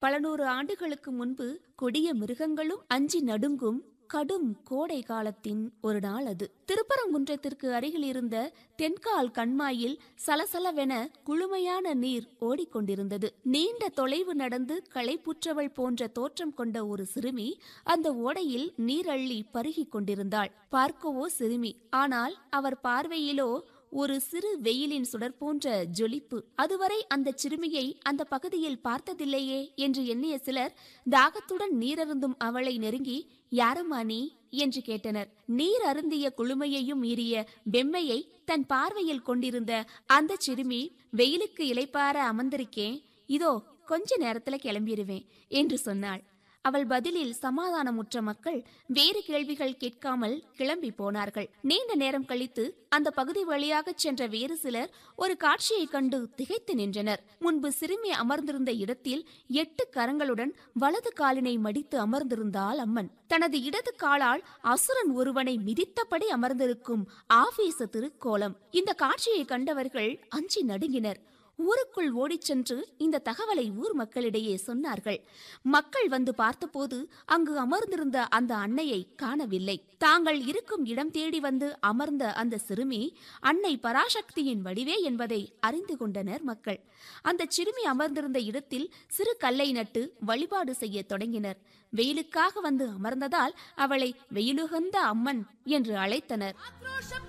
பல நூறு ஆண்டுகளுக்கு முன்பு கொடிய மிருகங்களும் அஞ்சி நடுங்கும் கடும் கோடை காலத்தின் ஒரு நாள் அது திருப்பரங்குன்றத்திற்கு அருகில் இருந்த தென்கால் கண்மாயில் சலசலவென குளுமையான நீர் ஓடிக்கொண்டிருந்தது நீண்ட தொலைவு நடந்து களைப்புற்றவள் போன்ற தோற்றம் கொண்ட ஒரு சிறுமி அந்த ஓடையில் நீரள்ளி பருகிக் கொண்டிருந்தாள் பார்க்கவோ சிறுமி ஆனால் அவர் பார்வையிலோ ஒரு சிறு வெயிலின் சுடர் போன்ற ஜொலிப்பு அதுவரை அந்த சிறுமியை அந்த பகுதியில் பார்த்ததில்லையே என்று எண்ணிய சிலர் தாகத்துடன் நீரருந்தும் அவளை நெருங்கி யாரம்மா நீ என்று கேட்டனர் நீர் அருந்திய குளுமையையும் மீறிய வெம்மையை தன் பார்வையில் கொண்டிருந்த அந்த சிறுமி வெயிலுக்கு இளைப்பார அமர்ந்திருக்கேன் இதோ கொஞ்ச நேரத்துல கிளம்பிடுவேன் என்று சொன்னாள் அவள் பதிலில் சமாதானமுற்ற மக்கள் வேறு கேள்விகள் கேட்காமல் கிளம்பி போனார்கள் நீண்ட நேரம் கழித்து அந்த பகுதி வழியாகச் சென்ற வேறு சிலர் ஒரு காட்சியைக் கண்டு திகைத்து நின்றனர் முன்பு சிறுமி அமர்ந்திருந்த இடத்தில் எட்டு கரங்களுடன் வலது காலினை மடித்து அமர்ந்திருந்தாள் அம்மன் தனது இடது காலால் அசுரன் ஒருவனை மிதித்தபடி அமர்ந்திருக்கும் ஆபீச திருக்கோலம் இந்த காட்சியை கண்டவர்கள் அஞ்சி நடுங்கினர் ஊருக்குள் ஓடிச் சென்று இந்த தகவலை ஊர் மக்களிடையே சொன்னார்கள் மக்கள் வந்து பார்த்தபோது அங்கு அமர்ந்திருந்த அந்த அன்னையை காணவில்லை தாங்கள் இருக்கும் இடம் தேடி வந்து அமர்ந்த அந்த சிறுமி அன்னை பராசக்தியின் வடிவே என்பதை அறிந்து கொண்டனர் மக்கள் அந்த சிறுமி அமர்ந்திருந்த இடத்தில் சிறு கல்லை நட்டு வழிபாடு செய்ய தொடங்கினர் வெயிலுக்காக வந்து அமர்ந்ததால் அவளை வெயிலுகந்த அம்மன் என்று அழைத்தனர் ஆக்ரோஷம்